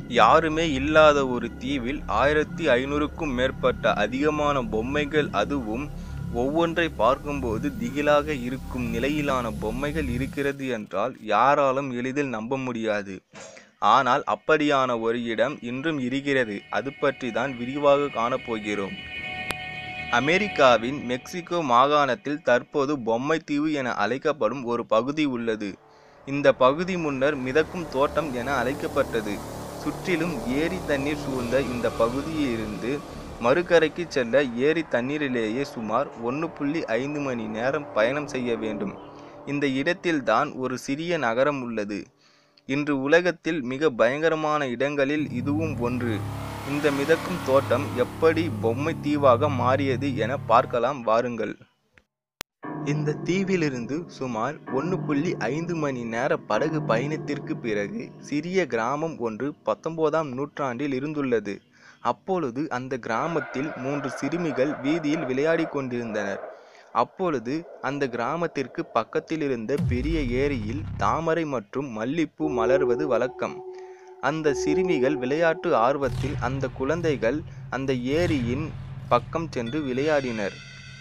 யாருமே இல்லாத ஒரு தீவில் ஆயிரத்தி ஐநூறுக்கும் மேற்பட்ட அதிகமான பொம்மைகள் அதுவும் ஒவ்வொன்றை பார்க்கும்போது திகிலாக இருக்கும் நிலையிலான பொம்மைகள் இருக்கிறது என்றால் யாராலும் எளிதில் நம்ப முடியாது ஆனால் அப்படியான ஒரு இடம் இன்றும் இருக்கிறது அது பற்றி தான் விரிவாக காணப்போகிறோம் அமெரிக்காவின் மெக்சிகோ மாகாணத்தில் தற்போது பொம்மை தீவு என அழைக்கப்படும் ஒரு பகுதி உள்ளது இந்த பகுதி முன்னர் மிதக்கும் தோட்டம் என அழைக்கப்பட்டது சுற்றிலும் ஏரி தண்ணீர் சூழ்ந்த இந்த பகுதியிலிருந்து மறுகரைக்கு செல்ல ஏரி தண்ணீரிலேயே சுமார் ஒன்று புள்ளி ஐந்து மணி நேரம் பயணம் செய்ய வேண்டும் இந்த இடத்தில்தான் ஒரு சிறிய நகரம் உள்ளது இன்று உலகத்தில் மிக பயங்கரமான இடங்களில் இதுவும் ஒன்று இந்த மிதக்கும் தோட்டம் எப்படி பொம்மை தீவாக மாறியது என பார்க்கலாம் வாருங்கள் இந்த தீவிலிருந்து சுமார் ஒன்று புள்ளி ஐந்து மணி நேர படகு பயணத்திற்கு பிறகு சிறிய கிராமம் ஒன்று பத்தொன்பதாம் நூற்றாண்டில் இருந்துள்ளது அப்பொழுது அந்த கிராமத்தில் மூன்று சிறுமிகள் வீதியில் விளையாடிக் கொண்டிருந்தனர் அப்பொழுது அந்த கிராமத்திற்கு பக்கத்தில் இருந்த பெரிய ஏரியில் தாமரை மற்றும் மல்லிப்பூ மலர்வது வழக்கம் அந்த சிறுமிகள் விளையாட்டு ஆர்வத்தில் அந்த குழந்தைகள் அந்த ஏரியின் பக்கம் சென்று விளையாடினர்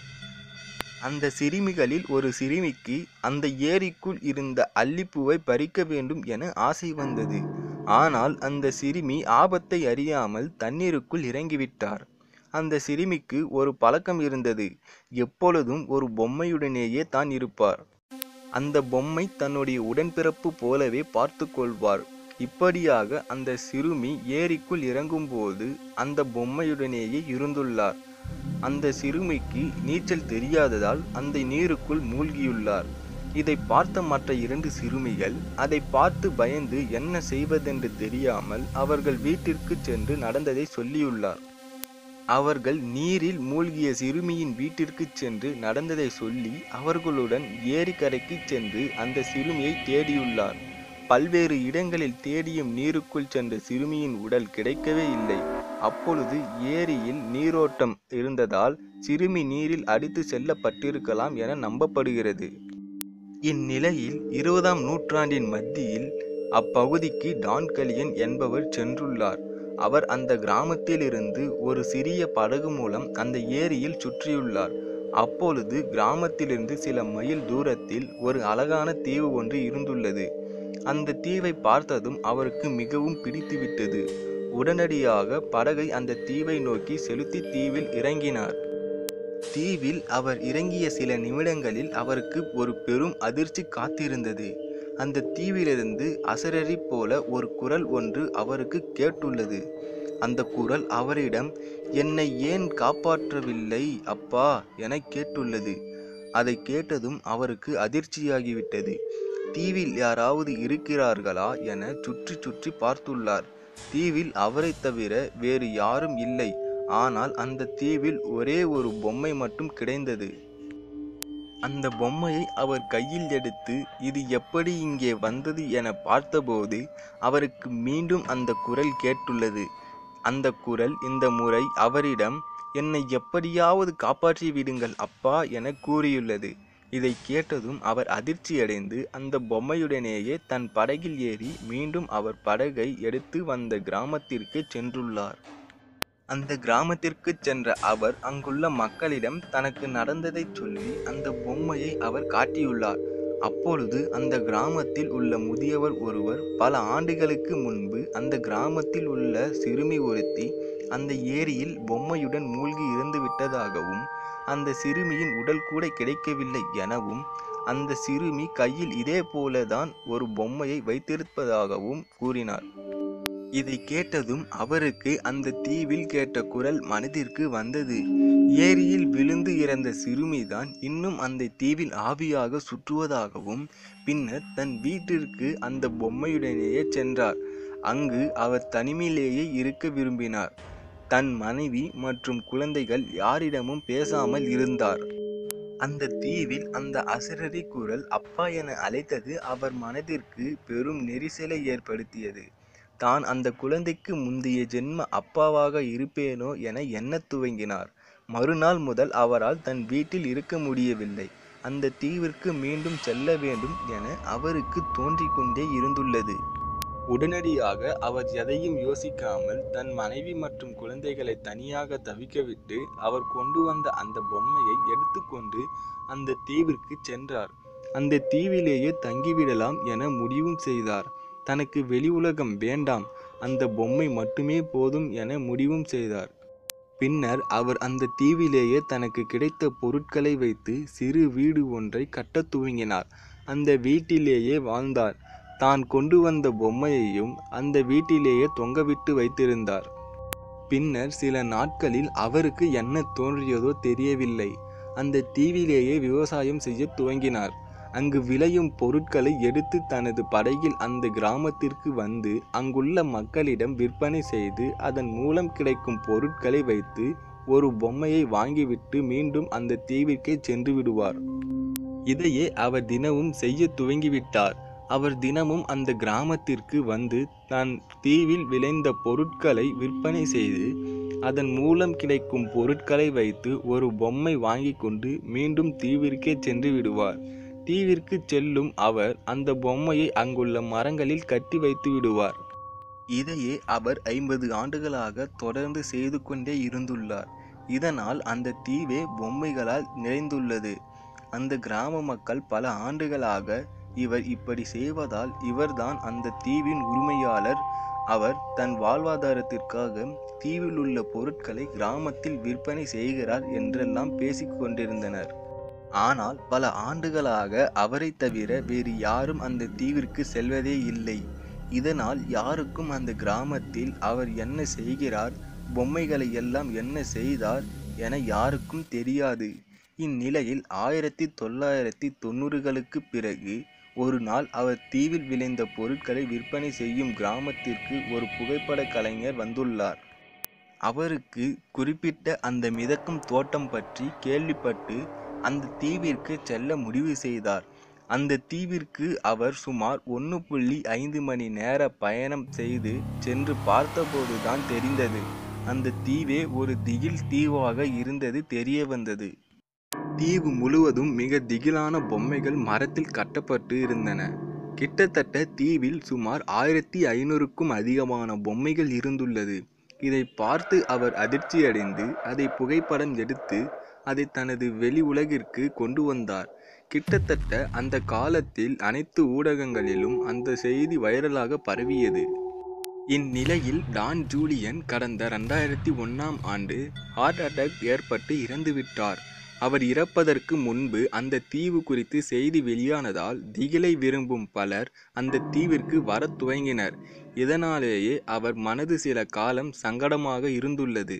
அந்த சிறுமிகளில் ஒரு சிறுமிக்கு அந்த ஏரிக்குள் இருந்த அல்லிப்பூவை பறிக்க வேண்டும் என ஆசை வந்தது ஆனால் அந்த சிறுமி ஆபத்தை அறியாமல் தண்ணீருக்குள் இறங்கிவிட்டார் அந்த சிறுமிக்கு ஒரு பழக்கம் இருந்தது எப்பொழுதும் ஒரு பொம்மையுடனேயே தான் இருப்பார் அந்த பொம்மை தன்னுடைய உடன்பிறப்பு போலவே பார்த்து கொள்வார் இப்படியாக அந்த சிறுமி ஏரிக்குள் இறங்கும்போது அந்த பொம்மையுடனேயே இருந்துள்ளார் அந்த சிறுமிக்கு நீச்சல் தெரியாததால் அந்த நீருக்குள் மூழ்கியுள்ளார் இதை பார்த்த மற்ற இரண்டு சிறுமிகள் அதை பார்த்து பயந்து என்ன செய்வதென்று தெரியாமல் அவர்கள் வீட்டிற்கு சென்று நடந்ததை சொல்லியுள்ளார் அவர்கள் நீரில் மூழ்கிய சிறுமியின் வீட்டிற்கு சென்று நடந்ததை சொல்லி அவர்களுடன் ஏரிக்கரைக்கு சென்று அந்த சிறுமியை தேடியுள்ளார் பல்வேறு இடங்களில் தேடியும் நீருக்குள் சென்ற சிறுமியின் உடல் கிடைக்கவே இல்லை அப்பொழுது ஏரியில் நீரோட்டம் இருந்ததால் சிறுமி நீரில் அடித்து செல்லப்பட்டிருக்கலாம் என நம்பப்படுகிறது இந்நிலையில் இருபதாம் நூற்றாண்டின் மத்தியில் அப்பகுதிக்கு டான் கலியன் என்பவர் சென்றுள்ளார் அவர் அந்த கிராமத்திலிருந்து ஒரு சிறிய படகு மூலம் அந்த ஏரியில் சுற்றியுள்ளார் அப்பொழுது கிராமத்திலிருந்து சில மைல் தூரத்தில் ஒரு அழகான தீவு ஒன்று இருந்துள்ளது அந்த தீவை பார்த்ததும் அவருக்கு மிகவும் பிடித்துவிட்டது உடனடியாக படகை அந்த தீவை நோக்கி செலுத்தி தீவில் இறங்கினார் தீவில் அவர் இறங்கிய சில நிமிடங்களில் அவருக்கு ஒரு பெரும் அதிர்ச்சி காத்திருந்தது அந்த தீவிலிருந்து அசரறி போல ஒரு குரல் ஒன்று அவருக்கு கேட்டுள்ளது அந்த குரல் அவரிடம் என்னை ஏன் காப்பாற்றவில்லை அப்பா என கேட்டுள்ளது அதை கேட்டதும் அவருக்கு அதிர்ச்சியாகிவிட்டது தீவில் யாராவது இருக்கிறார்களா என சுற்றி சுற்றி பார்த்துள்ளார் தீவில் அவரை தவிர வேறு யாரும் இல்லை ஆனால் அந்த தீவில் ஒரே ஒரு பொம்மை மட்டும் கிடைந்தது அந்த பொம்மையை அவர் கையில் எடுத்து இது எப்படி இங்கே வந்தது என பார்த்தபோது அவருக்கு மீண்டும் அந்த குரல் கேட்டுள்ளது அந்த குரல் இந்த முறை அவரிடம் என்னை எப்படியாவது காப்பாற்றி விடுங்கள் அப்பா என கூறியுள்ளது இதை கேட்டதும் அவர் அதிர்ச்சியடைந்து அந்த பொம்மையுடனேயே தன் படகில் ஏறி மீண்டும் அவர் படகை எடுத்து வந்த கிராமத்திற்கு சென்றுள்ளார் அந்த கிராமத்திற்கு சென்ற அவர் அங்குள்ள மக்களிடம் தனக்கு நடந்ததை சொல்லி அந்த பொம்மையை அவர் காட்டியுள்ளார் அப்பொழுது அந்த கிராமத்தில் உள்ள முதியவர் ஒருவர் பல ஆண்டுகளுக்கு முன்பு அந்த கிராமத்தில் உள்ள சிறுமி ஒருத்தி அந்த ஏரியில் பொம்மையுடன் மூழ்கி இறந்து விட்டதாகவும் அந்த சிறுமியின் உடல் கூட கிடைக்கவில்லை எனவும் அந்த சிறுமி கையில் இதே போலதான் ஒரு பொம்மையை வைத்திருப்பதாகவும் கூறினார் இதை கேட்டதும் அவருக்கு அந்த தீவில் கேட்ட குரல் மனதிற்கு வந்தது ஏரியில் விழுந்து இறந்த சிறுமிதான் இன்னும் அந்த தீவில் ஆவியாக சுற்றுவதாகவும் பின்னர் தன் வீட்டிற்கு அந்த பொம்மையுடனேயே சென்றார் அங்கு அவர் தனிமையிலேயே இருக்க விரும்பினார் தன் மனைவி மற்றும் குழந்தைகள் யாரிடமும் பேசாமல் இருந்தார் அந்த தீவில் அந்த அசரரி குரல் அப்பா என அழைத்தது அவர் மனதிற்கு பெரும் நெரிசலை ஏற்படுத்தியது தான் அந்த குழந்தைக்கு முந்தைய ஜென்ம அப்பாவாக இருப்பேனோ என எண்ணத் துவங்கினார் மறுநாள் முதல் அவரால் தன் வீட்டில் இருக்க முடியவில்லை அந்த தீவிற்கு மீண்டும் செல்ல வேண்டும் என அவருக்கு தோன்றிக் கொண்டே இருந்துள்ளது உடனடியாக அவர் எதையும் யோசிக்காமல் தன் மனைவி மற்றும் குழந்தைகளை தனியாக தவிக்கவிட்டு அவர் கொண்டு வந்த அந்த பொம்மையை எடுத்துக்கொண்டு அந்த தீவிற்கு சென்றார் அந்த தீவிலேயே தங்கிவிடலாம் என முடிவும் செய்தார் தனக்கு வெளி உலகம் வேண்டாம் அந்த பொம்மை மட்டுமே போதும் என முடிவும் செய்தார் பின்னர் அவர் அந்த தீவிலேயே தனக்கு கிடைத்த பொருட்களை வைத்து சிறு வீடு ஒன்றை கட்டத் துவங்கினார் அந்த வீட்டிலேயே வாழ்ந்தார் தான் கொண்டு வந்த பொம்மையையும் அந்த வீட்டிலேயே தொங்கவிட்டு வைத்திருந்தார் பின்னர் சில நாட்களில் அவருக்கு என்ன தோன்றியதோ தெரியவில்லை அந்த தீவிலேயே விவசாயம் செய்ய துவங்கினார் அங்கு விளையும் பொருட்களை எடுத்து தனது படகில் அந்த கிராமத்திற்கு வந்து அங்குள்ள மக்களிடம் விற்பனை செய்து அதன் மூலம் கிடைக்கும் பொருட்களை வைத்து ஒரு பொம்மையை வாங்கிவிட்டு மீண்டும் அந்த தீவிற்கே சென்று விடுவார் இதையே அவர் தினமும் செய்ய துவங்கிவிட்டார் அவர் தினமும் அந்த கிராமத்திற்கு வந்து தன் தீவில் விளைந்த பொருட்களை விற்பனை செய்து அதன் மூலம் கிடைக்கும் பொருட்களை வைத்து ஒரு பொம்மை வாங்கி கொண்டு மீண்டும் தீவிற்கே சென்று விடுவார் தீவிற்கு செல்லும் அவர் அந்த பொம்மையை அங்குள்ள மரங்களில் கட்டி வைத்து விடுவார் இதையே அவர் ஐம்பது ஆண்டுகளாக தொடர்ந்து செய்து கொண்டே இருந்துள்ளார் இதனால் அந்த தீவே பொம்மைகளால் நிறைந்துள்ளது அந்த கிராம மக்கள் பல ஆண்டுகளாக இவர் இப்படி செய்வதால் இவர்தான் அந்த தீவின் உரிமையாளர் அவர் தன் வாழ்வாதாரத்திற்காக தீவில் உள்ள பொருட்களை கிராமத்தில் விற்பனை செய்கிறார் என்றெல்லாம் பேசிக் கொண்டிருந்தனர் ஆனால் பல ஆண்டுகளாக அவரை தவிர வேறு யாரும் அந்த தீவிற்கு செல்வதே இல்லை இதனால் யாருக்கும் அந்த கிராமத்தில் அவர் என்ன செய்கிறார் பொம்மைகளை எல்லாம் என்ன செய்தார் என யாருக்கும் தெரியாது இந்நிலையில் ஆயிரத்தி தொள்ளாயிரத்தி தொண்ணூறுகளுக்கு பிறகு ஒரு நாள் அவர் தீவில் விளைந்த பொருட்களை விற்பனை செய்யும் கிராமத்திற்கு ஒரு புகைப்பட கலைஞர் வந்துள்ளார் அவருக்கு குறிப்பிட்ட அந்த மிதக்கும் தோட்டம் பற்றி கேள்விப்பட்டு அந்த தீவிற்கு செல்ல முடிவு செய்தார் அந்த தீவிற்கு அவர் சுமார் ஒன்று புள்ளி ஐந்து மணி நேர பயணம் செய்து சென்று பார்த்தபோதுதான் தெரிந்தது அந்த தீவே ஒரு திகில் தீவாக இருந்தது தெரிய வந்தது தீவு முழுவதும் மிக திகிலான பொம்மைகள் மரத்தில் கட்டப்பட்டு இருந்தன கிட்டத்தட்ட தீவில் சுமார் ஆயிரத்தி ஐநூறுக்கும் அதிகமான பொம்மைகள் இருந்துள்ளது இதை பார்த்து அவர் அதிர்ச்சியடைந்து அதை புகைப்படம் எடுத்து அதை தனது வெளி உலகிற்கு கொண்டு வந்தார் கிட்டத்தட்ட அந்த காலத்தில் அனைத்து ஊடகங்களிலும் அந்த செய்தி வைரலாக பரவியது இந்நிலையில் டான் ஜூலியன் கடந்த ரெண்டாயிரத்தி ஒன்றாம் ஆண்டு ஹார்ட் அட்டாக் ஏற்பட்டு இறந்துவிட்டார் அவர் இறப்பதற்கு முன்பு அந்த தீவு குறித்து செய்தி வெளியானதால் திகிலை விரும்பும் பலர் அந்த தீவிற்கு வரத் துவங்கினர் இதனாலேயே அவர் மனது சில காலம் சங்கடமாக இருந்துள்ளது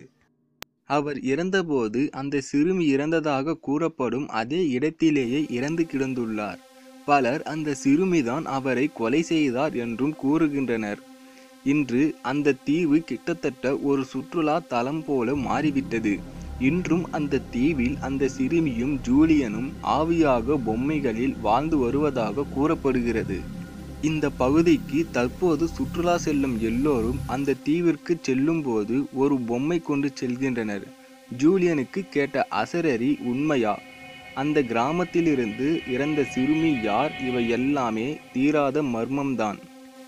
அவர் இறந்தபோது அந்த சிறுமி இறந்ததாக கூறப்படும் அதே இடத்திலேயே இறந்து கிடந்துள்ளார் பலர் அந்த சிறுமிதான் அவரை கொலை செய்தார் என்றும் கூறுகின்றனர் இன்று அந்த தீவு கிட்டத்தட்ட ஒரு சுற்றுலா தலம் போல மாறிவிட்டது இன்றும் அந்த தீவில் அந்த சிறுமியும் ஜூலியனும் ஆவியாக பொம்மைகளில் வாழ்ந்து வருவதாக கூறப்படுகிறது இந்த பகுதிக்கு தற்போது சுற்றுலா செல்லும் எல்லோரும் அந்த தீவிற்கு செல்லும்போது ஒரு பொம்மை கொண்டு செல்கின்றனர் ஜூலியனுக்கு கேட்ட அசரரி உண்மையா அந்த கிராமத்திலிருந்து இறந்த சிறுமி யார் இவை எல்லாமே தீராத மர்மம்தான்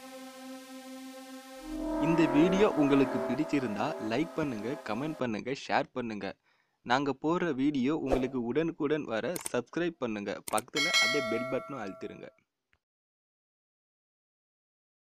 இந்த வீடியோ உங்களுக்கு பிடிச்சிருந்தா லைக் பண்ணுங்க கமெண்ட் பண்ணுங்க ஷேர் பண்ணுங்க நாங்க போடுற வீடியோ உங்களுக்கு உடனுக்குடன் வர சப்ஸ்கிரைப் பண்ணுங்க பக்கத்துல அப்படியே பெல் பட்டனும் அழுத்திருங்க